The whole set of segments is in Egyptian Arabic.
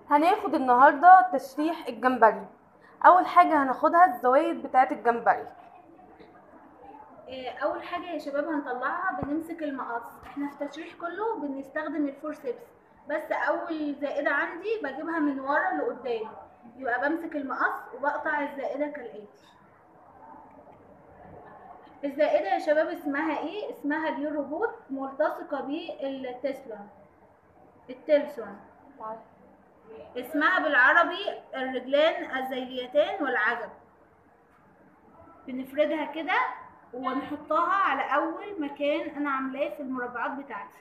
هناخد النهاردة تشريح الجمبري أول حاجة هناخدها الزوايد بتاعة الجمبري آه، اول حاجه يا شباب هنطلعها بنمسك المقص احنا في التشريح كله بنستخدم الفورسيبس بس اول زائده عندي بجيبها من ورا لقدام يبقى بمسك المقص وبقطع الزائده كالاتي الزائده يا شباب اسمها ايه اسمها اليوروبوت ملتصقه بالتسلون التلسون اسمها بالعربي الرجلان الذيليتان والعجب بنفردها كده ونحطها على اول مكان انا عاملاه في المربعات بتاعتي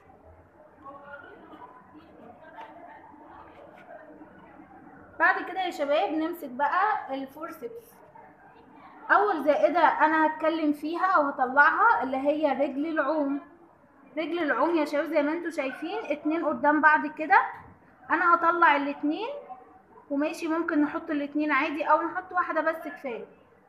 بعد كده يا شباب نمسك بقى الفورسبس اول زائده انا هتكلم فيها او هطلعها اللي هي رجل العوم رجل العوم يا شباب زي ما انتم شايفين اتنين قدام بعض كده انا هطلع الاتنين وماشي ممكن نحط الاتنين عادي او نحط واحده بس كفايه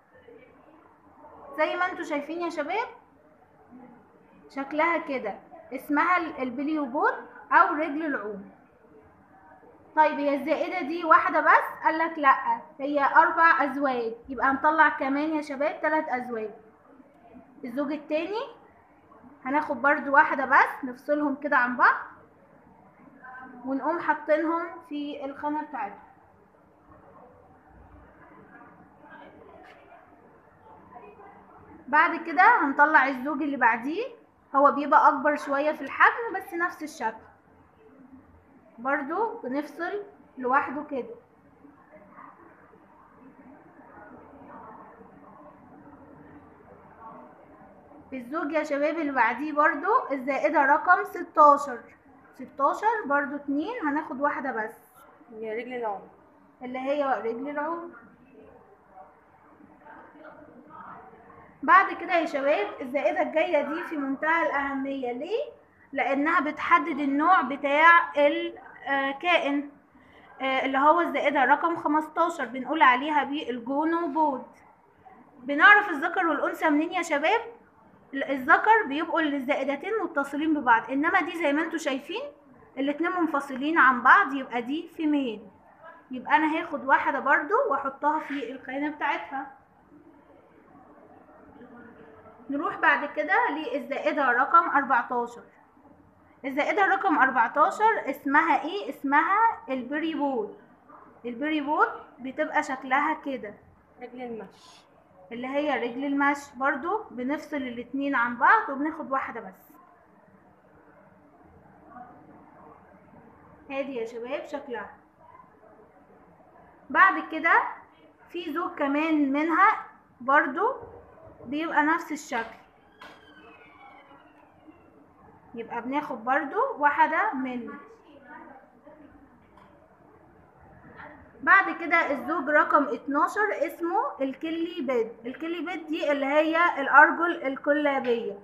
زي ما انتوا شايفين يا شباب شكلها كده اسمها ال- البليوبود او رجل العوم طيب هي الزائدة دي واحدة بس قالك لأ هي أربع أزواج يبقى هنطلع كمان يا شباب تلات أزواج الزوج التاني هناخد برضو واحدة بس نفصلهم كده عن بعض ونقوم حاطينهم في الخانة بتاعتهم بعد كده هنطلع الزوج اللي بعديه هو بيبقى اكبر شوية في الحجم بس نفس الشكل برضو بنفصل لوحده كده الزوج يا شباب اللي بعديه برضو الزائدة رقم ستاشر ستاشر برضو اتنين هناخد واحدة بس هي رجل العوم اللي هي رجل العوم بعد كده يا شباب الزائدة الجاية دي في منتهى الأهمية ليه؟ لأنها بتحدد النوع بتاع الكائن آه، اللي هو الزائدة رقم 15 بنقول عليها بالجونوبود بنعرف الذكر والأنثى منين يا شباب؟ الذكر بيبقوا الزائدتين متصلين ببعض إنما دي زي ما انتوا شايفين الاتنين منفصلين عن بعض يبقى دي فيميل يبقى أنا هاخد واحدة برضو وأحطها في الخانة بتاعتها نروح بعد كده للزائدة رقم 14 الزائدة رقم 14 اسمها ايه اسمها البري بول البري بول بتبقى شكلها كده رجل المشي اللي هي رجل المشي برضو بنفصل الاتنين عن بعض وبناخد واحدة بس هادي يا شباب شكلها بعد كده في زوج كمان منها برضو بيبقى نفس الشكل يبقى بناخد برضو واحدة منه بعد كده الزوج رقم 12 اسمه الكلي بيد الكلي بيد دي اللي هي الأرجل الكلابية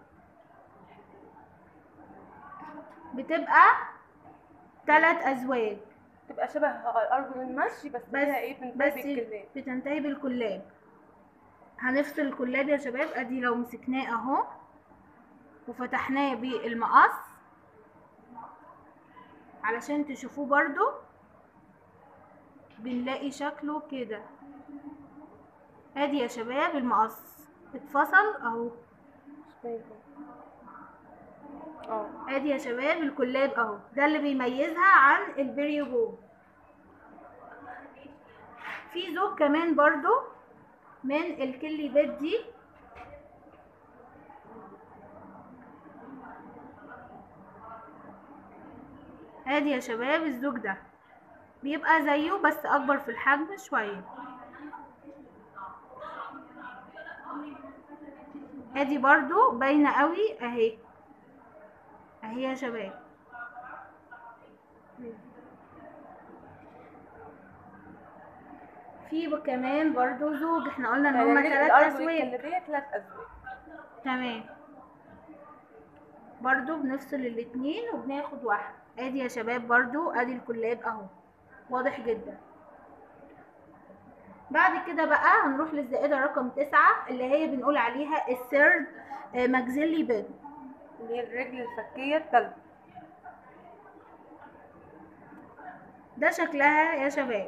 بتبقى ثلاث أزواج تبقى شبه أرجل المشي بس بس فيها ايه بنتهي بس بالكلاب بتنتهي بالكلاب هنفصل الكلاب يا شباب ادي لو مسكناه اهو وفتحناه بالمقص علشان تشوفوه برضو بنلاقي شكله كده ادي يا شباب المقص اتفصل اهو مش باين اه ادي يا شباب الكلاب اهو ده اللي بيميزها عن البريوبو في زوج كمان برضو من الكلي بيت دي ادي يا شباب الزوج ده بيبقى زيه بس اكبر في الحجم شوية ادي برضو باينة قوي اهي اهي يا شباب في كمان برضو زوج احنا قلنا ان هما يعني تلات الأرجل ازواج الكلابية تلات أزواج تمام برضو بنفصل الاتنين وبناخد واحد ادي يا شباب برضو ادي الكلاب اهو واضح جدا بعد كده بقى هنروح للزائدة رقم تسعة اللي هي بنقول عليها السيرد ماكسيلي بيد اللي هي الرجل الفكية التالتة ده شكلها يا شباب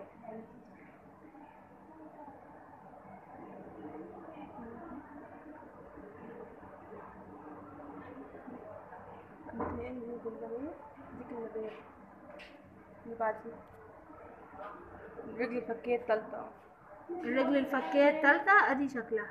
متهيألي دي الجمبرية دي كنباية اللي بعديها الرجل الفكية التالتة اه الرجل الفكية التالتة ادي شكلها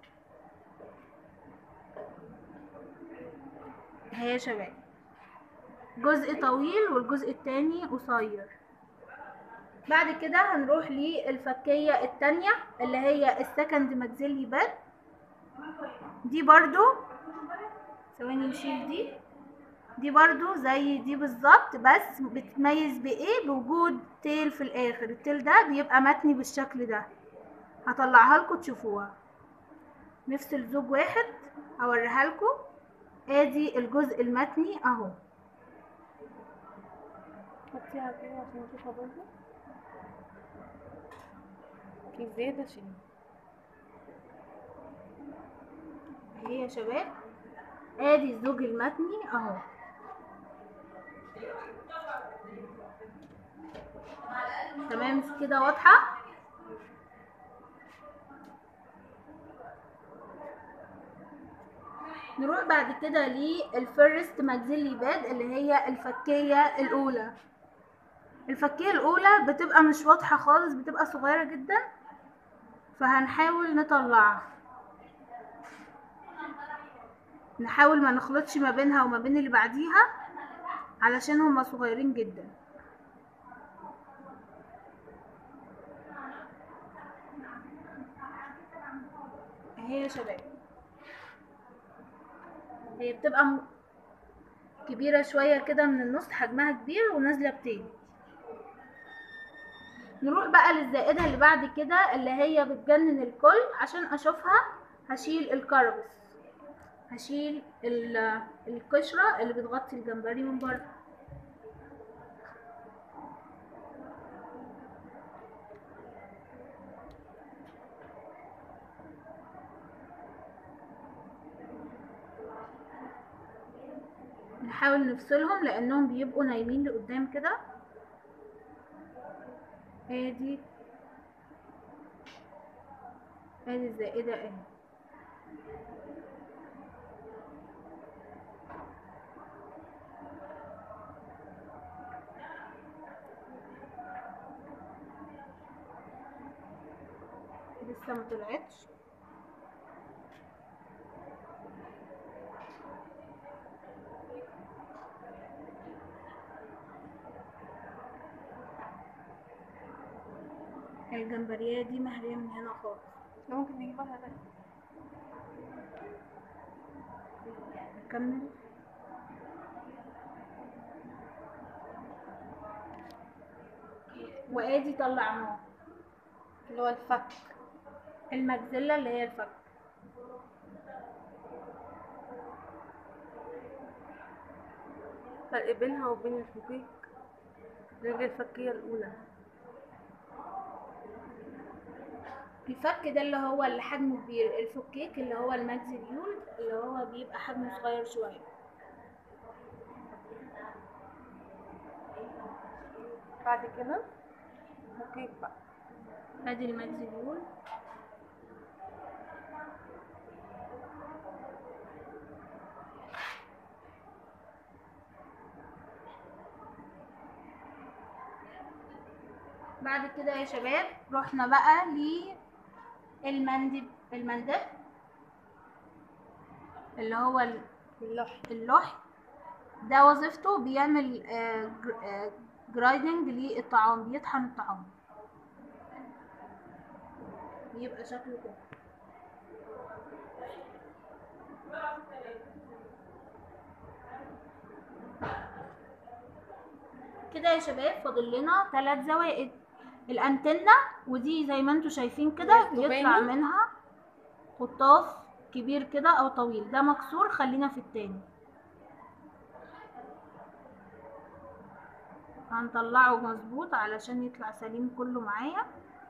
اهي يا شباب جزء طويل والجزء التاني قصير بعد كده هنروح للفكية التانية اللي هي السكند ماكسيلي باد دي برضو ثواني نشيل دي دي برضو زي دي بالظبط بس بتتميز بايه بوجود تيل في الاخر التيل ده بيبقى متني بالشكل ده هطلعها لكم تشوفوها نفصل زوج واحد هوريها لكم ادي الجزء المتني اهو حطيها كده عشان نشوفها برضه في زيادة شيء اهي يا شباب ادي الزوج المتني اهو تمام كده واضحه نروح بعد كده للفيرست ماكسيلي باد اللي هي الفكيه الاولى الفكيه الاولى بتبقى مش واضحه خالص بتبقى صغيره جدا فهنحاول نطلعها نحاول ما نخلطش ما بينها وما بين اللي بعديها علشان هما صغيرين جدا اهي يا شباب هي بتبقى م- كبيرة شوية كده من النص حجمها كبير ونازلة بتاني نروح بقى للزائدة اللي بعد كده اللي هي بتجنن الكل عشان اشوفها هشيل الكرفس هشيل ال- القشرة اللي بتغطي الجمبري من بره نحاول نفصلهم لانهم بيبقوا نايمين لقدام كده ادي ادي الزائدة اهي لسه ما طلعتش الجمبريه دي مهريه من هنا خالص احنا ممكن نجيبها هنا نكمل وادي طلعناه اللي هو الفك المجزلة اللي هي الفك فرق بينها وبين الفكيك الرجل الفكية الأولى الفك ده اللي هو اللي حجمه كبير الفكيك اللي هو الماكسيليول اللي هو بيبقى حجمه صغير شوية بعد كده فكيك بقى ادي الماكسيليول بعد كده يا شباب رحنا بقى للمندب المندب اللي هو ال- اللوح اللوح ده وظيفته بيعمل جرايدنج للطعام بيطحن الطعام بيبقى شكله كده كده يا شباب فاضل لنا ثلاث زوائد الانتنة ودي زي ما انتم شايفين كده والزباني. بيطلع منها خطاف كبير كده او طويل ده مكسور خلينا في التاني هنطلعه مظبوط علشان يطلع سليم كله معايا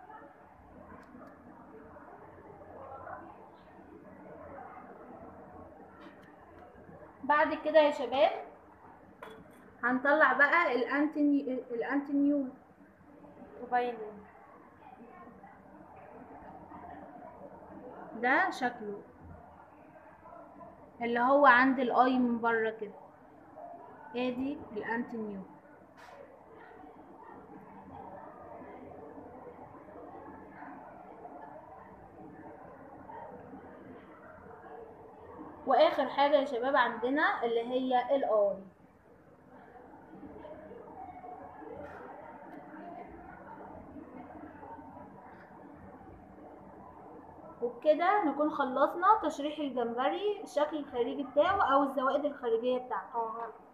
بعد كده يا شباب هنطلع بقى الانتني الانتنيول باينين ده شكله اللي هو عند الاي من بره كده ادي الانتي نيو واخر حاجه يا شباب عندنا اللي هي الاي وبكده نكون خلصنا تشريح الجمبري الشكل الخارجي بتاعه او الزوائد الخارجيه بتاعته اه